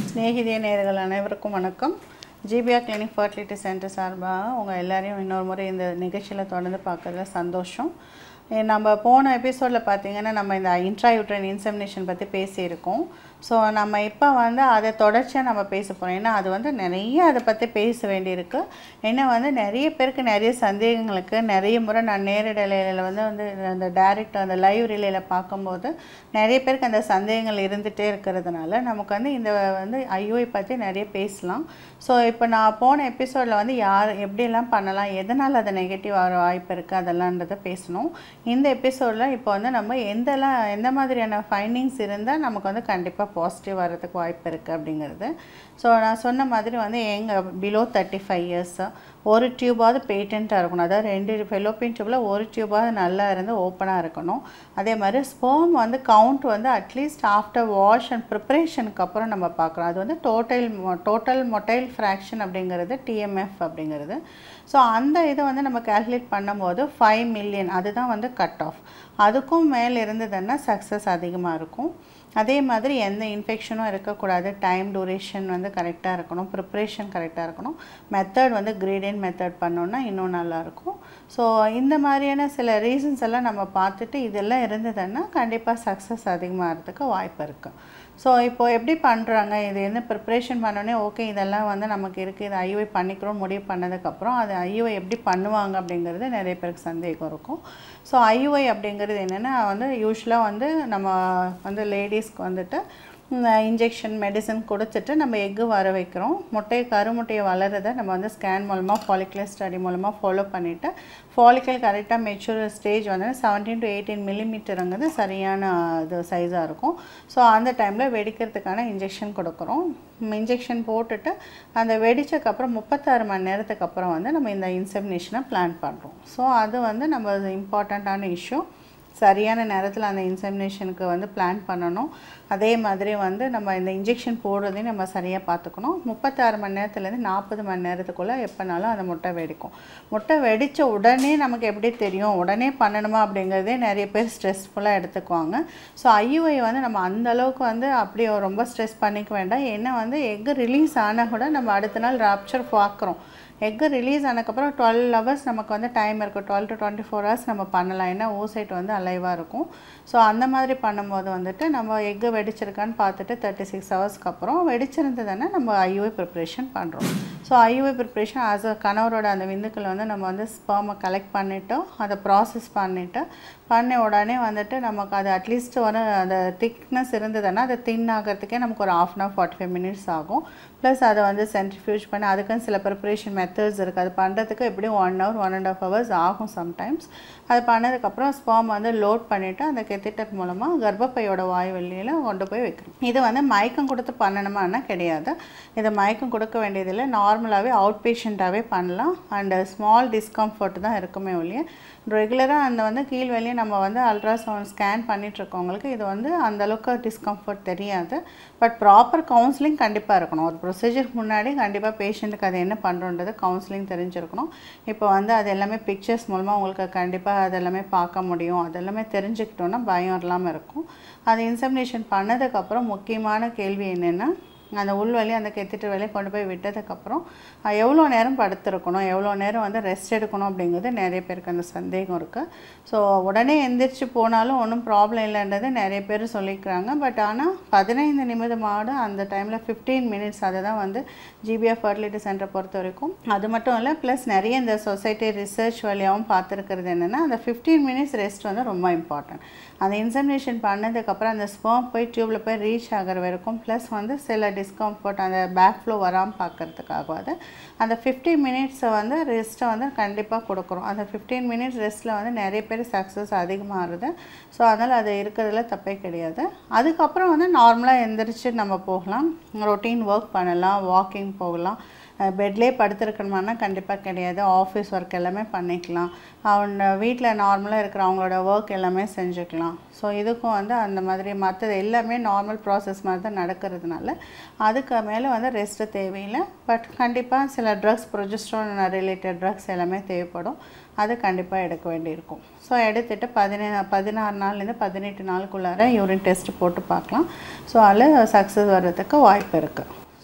சிநேகிதிய நேயர்கள் அனைவருக்கும் வணக்கம் ஜிபிஆர் கிளினிக் ஃபர்டிலிட்டி சென்டர் சார்பாக உங்கள் எல்லாரையும் இன்னொரு முறை இந்த நிகழ்ச்சியில் தொடர்ந்து பார்க்கறதுல சந்தோஷம் எ- நம்ம போன எபிசோடில் பார்த்தீங்கன்னா நம்ம இந்த இன்ட்ராயூட்ரன் இன்செமினேஷன் பற்றி பேசியிருக்கோம் ஸோ நம்ம இப்போ வந்து அதை தொடர்ச்சியாக நம்ம பேச போகிறோம் ஏன்னா அது வந்து நிறைய அதை பற்றி பேச வேண்டியிருக்கு ஏன்னா வந்து நிறைய பேருக்கு நிறைய சந்தேகங்களுக்கு நிறைய முறை நான் நேரடியில் வந்து வந்து அந்த டைரக்ட் அந்த லைவ் ரிலேயில் பார்க்கும்போது நிறைய பேருக்கு அந்த சந்தேகங்கள் இருந்துகிட்டே இருக்கிறதுனால நமக்கு வந்து இந்த வந்து ஐஓஐ பற்றி நிறைய பேசலாம் ஸோ இப்போ நான் போன எபிசோடில் வந்து யார் எப்படியெல்லாம் பண்ணலாம் எதனால் அது நெகட்டிவ் ஆகிற வாய்ப்பு இருக்குது அதெல்லாம்ன்றதை பேசணும் இந்த எபிசோடில் இப்போ வந்து நம்ம எந்தெல்லாம் எந்த மாதிரியான ஃபைண்டிங்ஸ் இருந்தால் நமக்கு வந்து கண்டிப்பாக பாசிட்டிவ் வர்றதுக்கு வாய்ப்பு இருக்குது அப்படிங்கிறது ஸோ நான் சொன்ன மாதிரி வந்து எங்கள் பிலோ தேர்ட்டி ஃபைவ் இயர்ஸ் ஒரு டியூபாவது பேட்டண்ட்டாக இருக்கணும் அதாவது ரெண்டு ஃபெலோப்பியன் டியூப்பில் ஒரு டியூபாவது நல்லா இருந்து ஓப்பனாக இருக்கணும் அதே மாதிரி ஸ்போம் வந்து கவுண்ட் வந்து அட்லீஸ்ட் ஆஃப்டர் வாஷ் அண்ட் ப்ரிப்பரேஷனுக்கு அப்புறம் நம்ம பார்க்குறோம் அது வந்து டோட்டல் டோட்டல் மொட்டைல் ஃப்ராக்ஷன் அப்படிங்கிறது டிஎம்எஃப் அப்படிங்கிறது ஸோ அந்த இதை வந்து நம்ம கால்குலேட் பண்ணும்போது ஃபைவ் மில்லியன் அதுதான் வந்து கட் ஆஃப் அதுக்கும் மேலே இருந்ததுன்னா சக்ஸஸ் அதிகமாக இருக்கும் அதே மாதிரி எந்த இன்ஃபெக்ஷனும் இருக்கக்கூடாது டைம் டூரேஷன் வந்து கரெக்டாக இருக்கணும் ப்ரிப்ரேஷன் கரெக்டாக இருக்கணும் மெத்தட் வந்து கிரேடியன்ட் மெத்தட் பண்ணோன்னா இன்னும் நல்லாயிருக்கும் ஸோ இந்த மாதிரியான சில ரீசன்ஸ் எல்லாம் நம்ம பார்த்துட்டு இதெல்லாம் இருந்ததுன்னா கண்டிப்பாக சக்ஸஸ் அதிகமாகிறதுக்கு வாய்ப்பு இருக்குது ஸோ இப்போ எப்படி பண்ணுறாங்க இது என்ன ப்ரிப்ரேஷன் பண்ணோன்னே ஓகே இதெல்லாம் வந்து நமக்கு இருக்குது இது ஐஓஐ பண்ணிக்கிறோம் முடிவு பண்ணதுக்கப்புறம் அது ஐஓஐ எப்படி பண்ணுவாங்க அப்படிங்கிறது நிறைய பேருக்கு சந்தேகம் இருக்கும் ஸோ ஐஓஐ அப்படிங்கிறது என்னென்னா வந்து யூஸ்வலாக வந்து நம்ம வந்து லேடிஸ்க்கு வந்துட்டு இன்ஜெக்ஷன் மெடிசன் கொடுத்துட்டு நம்ம எக்கு வர வைக்கிறோம் முட்டையை கருமுட்டையை வளரதை நம்ம வந்து ஸ்கேன் மூலமாக ஃபாலிகுலர் ஸ்டடி மூலமாக ஃபாலோ பண்ணிவிட்டு ஃபாலிக்கல் கரெக்டாக மெச்சூர் ஸ்டேஜ் வந்து செவன்டீன் டு எயிட்டீன் மில்லிமீட்டருங்கிறது சரியான இது சைஸாக இருக்கும் ஸோ அந்த டைமில் வெடிக்கிறதுக்கான இன்ஜெக்ஷன் கொடுக்குறோம் இன்ஜெக்ஷன் போட்டுட்டு அந்த வெடிச்சக்கப்புறம் முப்பத்தாறு மணி நேரத்துக்கு அப்புறம் வந்து நம்ம இந்த இன்செமினேஷனை பிளான் பண்ணுறோம் ஸோ அது வந்து நம்ம இம்பார்ட்டண்ட்டான இஷ்யூ சரியான நேரத்தில் அந்த இன்செமினேஷனுக்கு வந்து பிளான் பண்ணணும் அதே மாதிரி வந்து நம்ம இந்த இன்ஜெக்ஷன் போடுறதையும் நம்ம சரியாக பார்த்துக்கணும் முப்பத்தாறு மணி நேரத்துலேருந்து நாற்பது மணி நேரத்துக்குள்ளே எப்போனாலும் அந்த முட்டை வெடிக்கும் முட்டை வெடித்த உடனே நமக்கு எப்படி தெரியும் உடனே பண்ணணுமா அப்படிங்கிறதே நிறைய பேர் ஸ்ட்ரெஸ்ஃபுல்லாக எடுத்துக்குவாங்க ஸோ ஐயுஐ வந்து நம்ம அந்த அளவுக்கு வந்து அப்படியே ரொம்ப ஸ்ட்ரெஸ் பண்ணிக்க வேண்டாம் ஏன்னா வந்து எக்கு ரிலீஸ் ஆனால் கூட நம்ம அடுத்த நாள் ராப்சர் பார்க்குறோம் எக்கு ரிலீஸ் ஆனதுக்கப்புறம் டுவெல் ஹவர்ஸ் நமக்கு வந்து டைம் இருக்கும் twelve to twenty four hours நம்ம பண்ணலாம் ஏன்னா ஓசைட் வந்து அலைவாக இருக்கும் ஸோ அந்த மாதிரி பண்ணும்போது வந்துட்டு நம்ம எக்கு வெடிச்சிருக்கான்னு பார்த்துட்டு தேர்ட்டி சிக்ஸ் ஹவர்ஸ்க்கு அப்புறம் வெடிச்சிருந்ததுன்னா நம்ம ஐயூஐ ப்ரிப்ரேஷன் பண்ணுறோம் so IUI preparation as a கணவரோட அந்த விந்துக்களை வந்து நம்ம வந்து ஸ்பர்மை கலெக்ட் பண்ணிவிட்டு அதை ப்ராசஸ் பண்ணிவிட்டு பண்ண உடனே வந்துட்டு நமக்கு அது அட்லீஸ்ட் ஒரு அந்த திக்னஸ் இருந்ததுன்னா அது தின் ஆகிறதுக்கே நமக்கு ஒரு half an hour forty five minutes ஆகும் ப்ளஸ் அதை வந்து சென்ட்ரிஃபியூஜ் பண்ணி அதுக்குன்னு சில ப்ரிப்பரேஷன் மெத்தட்ஸ் இருக்குது அது பண்ணுறதுக்கு எப்படியும் one hour one and half hours ஆகும் சம்டைம்ஸ் அது பண்ணதுக்கப்புறம் ஸ்பாம் வந்து லோட் பண்ணிவிட்டு அந்த கெத்திட்டர் மூலமாக கர்ப்பப்பையோட வாயு வெளியில் கொண்டு போய் வைக்கணும் இது வந்து மயக்கம் கொடுத்து பண்ணணுமான்னா கிடையாது இதை மயக்கம் கொடுக்க வேண்டியதில்லை நார்மலாகவே அவுட் பேஷண்ட்டாகவே பண்ணலாம் அண்ட் ஸ்மால் டிஸ்கம்ஃபர்ட் தான் இருக்குமே ஒழிய ரெகுலராக அந்த வந்து கீழ் வெளியே நம்ம வந்து அல்ட்ராசவுண்ட் ஸ்கேன் பண்ணிகிட்ருக்கவங்களுக்கு இது வந்து அந்தளவுக்கு டிஸ்கம்ஃபர்ட் தெரியாது பட் ப்ராப்பர் கவுன்சிலிங் கண்டிப்பாக இருக்கணும் ஒரு ப்ரொசீஜருக்கு முன்னாடி கண்டிப்பாக பேஷண்ட்டுக்கு அது என்ன பண்ணுறோன்றது கவுன்சிலிங் தெரிஞ்சிருக்கணும் இப்போ வந்து அது எல்லாமே பிக்சர்ஸ் மூலமாக உங்களுக்கு கண்டிப்பாக அது எல்லாமே பார்க்க முடியும் அது எல்லாமே தெரிஞ்சுக்கிட்டோன்னா பயம் இல்லாமல் இருக்கும் அது இன்சமினேஷன் பண்ணதுக்கப்புறம் முக்கியமான கேள்வி என்னென்னா அந்த உள்வலி அந்த கெத்திட்டு வழியை கொண்டு போய் விட்டதுக்கப்புறம் அஹ், எவ்வளோ நேரம் படுத்திருக்கணும் எவ்வளோ நேரம் வந்து ரெஸ்ட் எடுக்கணும் அப்படிங்கிறது நிறைய பேருக்கு அந்த சந்தேகம் இருக்குது ஸோ உடனே எந்திரிச்சு போனாலும் ஒன்றும் ப்ராப்ளம் இல்லைன்றது நிறைய பேர் சொல்லிக்கிறாங்க பட் ஆனால் பதினைந்து நிமிடமாவது அந்த டைமில் ஃபிஃப்டீன் மினிட்ஸ் அதை தான் வந்து ஜிபிஆர் ஃபர்டிலிட்டி சென்டரை பொறுத்த வரைக்கும் அது மட்டும் இல்லை ப்ளஸ் நிறைய இந்த சொசைட்டி ரிசர்ச் வழியாகவும் பார்த்துருக்கிறது என்னென்னா அந்த ஃபிஃப்டீன் மினிட்ஸ் ரெஸ்ட் வந்து ரொம்ப இம்பார்ட்டன்ட் அந்த இன்சமினேஷன் பண்ணதுக்கப்புறம் அந்த ஸ்பேம் போய் டியூப்பில் போய் ரீச் ஆகிற வரைக்கும் ப்ளஸ் வந்து சில டிஸ்கம்ஃபர்ட் அந்த பேக் ஃப்ளோ வராமல் பார்க்கறதுக்காகவாது அந்த ஃபிஃப்டீன் மினிட்ஸை வந்து ரெஸ்ட்டை வந்து கண்டிப்பாக கொடுக்குறோம் அந்த ஃபிஃப்டீன் மினிட்ஸ் ரெஸ்ட்டில் வந்து நிறைய பேர் சக்ஸஸ் அதிகமாகுது ஸோ அதனால் அது இருக்கிறதுல தப்பே கிடையாது அதுக்கப்புறம் வந்து நார்மலாக எந்திரிச்சு நம்ம போகலாம் ரொட்டீன் ஒர்க் பண்ணலாம் வாக்கிங் போகலாம் பெட்லேயே படுத்துருக்கணுமானா கண்டிப்பாக கிடையாது ஆஃபீஸ் ஒர்க் எல்லாமே பண்ணிக்கலாம் அவங்க வீட்டில் நார்மலாக இருக்கிற அவங்களோட ஒர்க் எல்லாமே செஞ்சுக்கலாம் ஸோ இதுக்கும் வந்து அந்த மாதிரி மற்றது எல்லாமே நார்மல் ப்ராசஸ் மாதிரி தான் நடக்கிறதுனால அதுக்கு மேலே வந்து ரெஸ்ட்டு தேவையில்லை பட் கண்டிப்பாக சில ட்ரக்ஸ் ப்ரொஜெஸ்ட்ரான் ரிலேட்டட் ட்ரக்ஸ் எல்லாமே தேவைப்படும் அது கண்டிப்பாக எடுக்க வேண்டியிருக்கும் ஸோ எடுத்துட்டு பதினே பதினாறு நாள்லேருந்து பதினெட்டு நாளுக்குள்ளார யூரின் டெஸ்ட் போட்டு பார்க்கலாம் ஸோ அதில் சக்ஸஸ் வர்றதுக்கு வாய்ப்பு இருக்குது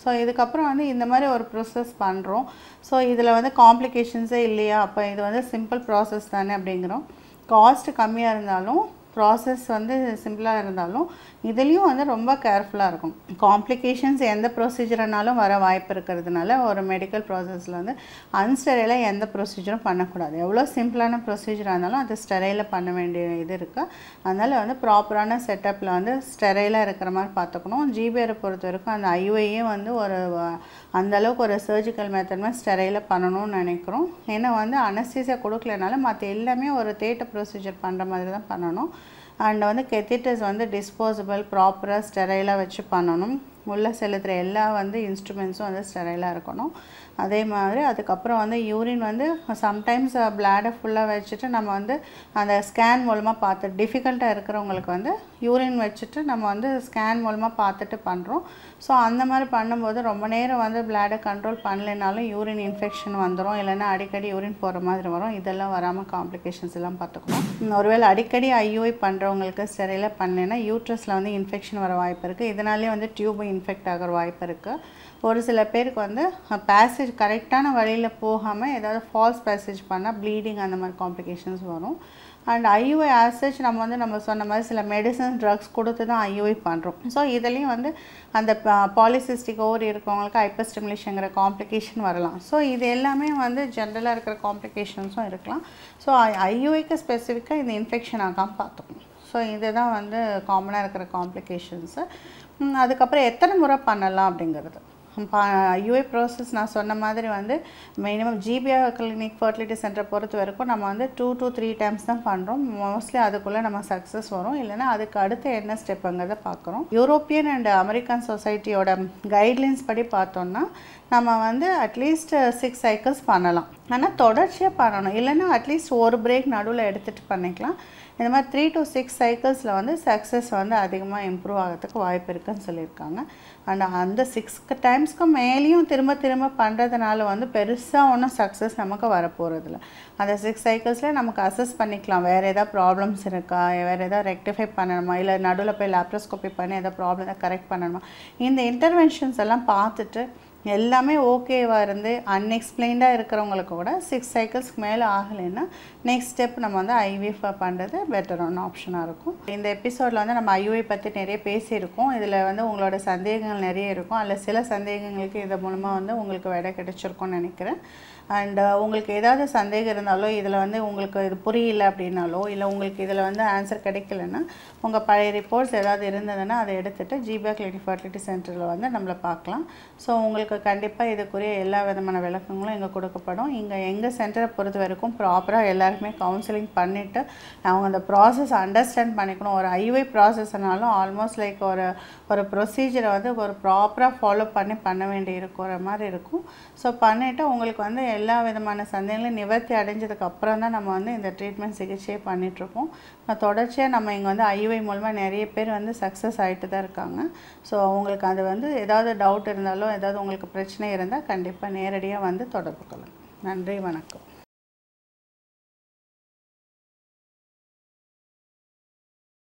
ஸோ இதுக்கப்புறம் வந்து இந்த மாதிரி ஒரு ப்ரோசஸ் பண்ணுறோம் ஸோ இதில் வந்து காம்ப்ளிகேஷன்ஸே இல்லையா அப்போ இது வந்து சிம்பிள் ப்ராசஸ் தானே அப்படிங்கிறோம் காஸ்ட் கம்மியாக இருந்தாலும் ப்ராசஸ் வந்து சிம்பிளாக இருந்தாலும் இதுலேயும் வந்து ரொம்ப கேர்ஃபுல்லாக இருக்கும் காம்ப்ளிகேஷன்ஸ் எந்த ப்ரொசீஜர்னாலும் வர வாய்ப்பு இருக்கிறதுனால ஒரு மெடிக்கல் ப்ராசஸில் வந்து அன்ஸ்டெரைலாக எந்த ப்ரொசீஜரும் பண்ணக்கூடாது எவ்வளோ சிம்பிளான ப்ரொசீஜராக இருந்தாலும் அது ஸ்டெரைலாக பண்ண வேண்டிய இது இருக்குது அதனால் வந்து ப்ராப்பரான செட்டப்பில் வந்து ஸ்டெரைலாக இருக்கிற மாதிரி பார்த்துக்கணும் ஜிபிஆரை பொறுத்த வரைக்கும் அந்த ஐஓஏ வந்து ஒரு வ- அந்த அளவுக்கு ஒரு சர்ஜிக்கல் மெத்தட் மாதிரி ஸ்டெரைலாக பண்ணணும்னு நினைக்கிறோம் ஏன்னா வந்து அனஸ்தீசியா கொடுக்கலனால மற்ற எல்லாமே ஒரு தேட்டர் ப்ரொசீஜர் பண்ணுற மாதிரி தான் பண்ணணும் அண்ட் வந்து கெத்திட்டஸ் வந்து டிஸ்போசபிள் ப்ராப்பராக ஸ்டெரைலாக வச்சு பண்ணணும் உள்ளே செலுத்துகிற எல்லா வந்து இன்ஸ்ட்ருமெண்ட்ஸும் வந்து ஸ்டெரைலாக இருக்கணும் அதே மாதிரி அதுக்கப்புறம் வந்து யூரின் வந்து சம்டைம்ஸ் பிளாடை ஃபுல்லாக வச்சுட்டு நம்ம வந்து அந்த ஸ்கேன் மூலமாக பார்த்து டிஃபிகல்ட்டாக இருக்கிறவங்களுக்கு வந்து யூரின் வச்சுட்டு நம்ம வந்து ஸ்கேன் மூலமாக பார்த்துட்டு பண்ணுறோம் ஸோ அந்த மாதிரி பண்ணும்போது ரொம்ப நேரம் வந்து பிளாடை கண்ட்ரோல் பண்ணலைனாலும் யூரின் இன்ஃபெக்ஷன் வந்துடும் இல்லைன்னா அடிக்கடி யூரின் போகிற மாதிரி வரும் இதெல்லாம் வராமல் காம்ப்ளிகேஷன்ஸ் எல்லாம் பார்த்துக்கணும் உம், ஒருவேளை அடிக்கடி ஐயூஐ பண்ணுறவங்களுக்கு ஸ்டெரைலாக பண்ணலைன்னா யூட்ரஸில் வந்து இன்ஃபெக்ஷன் வர வாய்ப்பு இருக்குது இதனாலே வந்து டியூப் இன்ஃபெக்ட் ஆகிற வாய்ப்பு இருக்குது ஒரு சில பேருக்கு வந்து பேசேஜ் கரெக்டான வழியில் போகாமல் ஏதாவது ஃபால்ஸ் பேசேஜ் பண்ணால் ப்ளீடிங் அந்த மாதிரி காம்ப்ளிகேஷன்ஸ் வரும் அண்ட் ஐயூஐ ஆசேஜ் நம்ம வந்து நம்ம சொன்ன மாதிரி சில மெடிசன்ஸ் ட்ரக்ஸ் கொடுத்து தான் ஐயூஐ பண்ணுறோம் ஸோ இதுலேயும் வந்து அந்த பாலிசிஸ்டிக் ஓவர் இருக்கவங்களுக்கு ஹைப்பர்ஸ்டிமுலேஷங்கிற காம்ப்ளிகேஷன் வரலாம் ஸோ இது எல்லாமே வந்து ஜென்ரலாக இருக்கிற காம்ப்ளிகேஷன்ஸும் இருக்கலாம் ஸோ ஐயூஐக்கு ஸ்பெசிஃபிக்காக இந்த இன்ஃபெக்ஷன் ஆகாமல் பார்த்துக்கணும் ஸோ இதுதான் வந்து காமனாக இருக்கிற காம்ப்ளிகேஷன்ஸு அதுக்கப்புறம் எத்தனை முறை பண்ணலாம் அப்படிங்கிறது யூஏ ப்ராசஸ் நான் சொன்ன மாதிரி வந்து மினிமம் ஜிபிஆர் கிளினிக் ஃபர்டிலிட்டி சென்டரை பொறுத்த வரைக்கும் நம்ம வந்து டூ to த்ரீ டைம்ஸ் தான் பண்ணுறோம் மோஸ்ட்லி அதுக்குள்ளே நம்ம சக்ஸஸ் வரும் இல்லைன்னா அதுக்கு அடுத்து என்ன ஸ்டெப்புங்கிறத பார்க்குறோம் யூரோப்பியன் அண்ட் அமெரிக்கன் சொசைட்டியோட கைட்லைன்ஸ் படி பார்த்தோம்னா நம்ம வந்து அட்லீஸ்ட் சிக்ஸ் சைக்கிள்ஸ் பண்ணலாம் ஆனால் தொடர்ச்சியாக பண்ணணும் இல்லைன்னா அட்லீஸ்ட் ஒரு பிரேக் நடுவில் எடுத்துகிட்டு பண்ணிக்கலாம் இந்த மாதிரி த்ரீ to சிக்ஸ் சைக்கிள்ஸில் வந்து சக்ஸஸ் வந்து அதிகமாக இம்ப்ரூவ் ஆகிறதுக்கு வாய்ப்பு இருக்குன்னு சொல்லியிருக்காங்க அண்ட் அந்த சிக்ஸ் டைம்ஸ்க்கு மேலேயும் திரும்ப திரும்ப பண்ணுறதுனால வந்து பெருசாக ஒன்றும் சக்ஸஸ் நமக்கு வரப்போகிறதில்ல அந்த சிக்ஸ் சைக்கிள்ஸில் நமக்கு அசஸ் பண்ணிக்கலாம் வேறு ஏதாவது ப்ராப்ளம்ஸ் இருக்கா வேறு ஏதாவது ரெக்டிஃபை பண்ணணுமா இல்லை நடுவில் போய் லேப்ரோஸ்கோப்பி பண்ணி ஏதாவது ப்ராப்ளம் கரெக்ட் பண்ணணுமா இந்த இன்டர்வென்ஷன்ஸ் எல்லாம் பார்த்துட்டு எல்லாமே ஓகேவாக இருந்து அன்எக்ஸ்பிளைன்டாக இருக்கிறவங்களுக்கு கூட சிக்ஸ் சைக்கிள்ஸ்க்கு மேலே ஆகலைன்னா நெக்ஸ்ட் ஸ்டெப் நம்ம வந்து ஐவிஎஃப் பண்ணுறது பெட்டரான ஆப்ஷனாக இருக்கும் இந்த எபிசோடில் வந்து நம்ம ஐயூஐ பற்றி நிறைய பேசியிருக்கோம் இதில் வந்து உங்களோட சந்தேகங்கள் நிறைய இருக்கும் அதில் சில சந்தேகங்களுக்கு இது மூலமாக வந்து உங்களுக்கு விடை கிடைச்சிருக்கும்னு நினைக்கிறேன் அண்ட் உங்களுக்கு ஏதாவது சந்தேகம் இருந்தாலோ இதில் வந்து உங்களுக்கு இது புரியல அப்படின்னாலோ இல்லை உங்களுக்கு இதில் வந்து ஆன்சர் கிடைக்கலன்னா உங்கள் பழைய ரிப்போர்ட்ஸ் ஏதாவது இருந்ததுன்னா அதை எடுத்துகிட்டு ஜிபிஆ கிளினிக் ஃபர்டிலிட்டி சென்டரில் வந்து நம்மளை பார்க்கலாம் ஸோ உங்களுக்கு கண்டிப்பாக இதுக்குரிய எல்லா விதமான விளக்கங்களும் இங்கே கொடுக்கப்படும் இங்கே எங்கள் சென்டரை பொறுத்த வரைக்கும் ப்ராப்பராக எல்லாருக்குமே கவுன்சிலிங் பண்ணிவிட்டு அவங்க அந்த ப்ராசஸ் அண்டர்ஸ்டாண்ட் பண்ணிக்கணும் ஒரு ஐவை ப்ராசஸ்னாலும் ஆல்மோஸ்ட் லைக் ஒரு ஒரு ப்ரொசீஜரை வந்து ஒரு ப்ராப்பராக ஃபாலோ பண்ணி பண்ண வேண்டி இருக்கிற மாதிரி இருக்கும் ஸோ பண்ணிவிட்டு உங்களுக்கு வந்து எல்லா விதமான சந்தேகங்களும் நிவர்த்தி அடைஞ்சதுக்கு அப்புறம் தான் நம்ம வந்து இந்த ட்ரீட்மெண்ட் சிகிச்சையை பண்ணிகிட்ருக்கோம் தொடர்ச்சியாக நம்ம இங்கே வந்து ஐவை மூலமாக நிறைய பேர் வந்து சக்ஸஸ் ஆகிட்டு தான் இருக்காங்க ஸோ உங்களுக்கு அது வந்து ஏதாவது டவுட் இருந்தாலும் ஏதாவது உங்களுக்கு பிரச்சனை இருந்தால் கண்டிப்பாக நேரடியாக வந்து தொடர்பு கொள்ளுங்கள் நன்றி வணக்கம்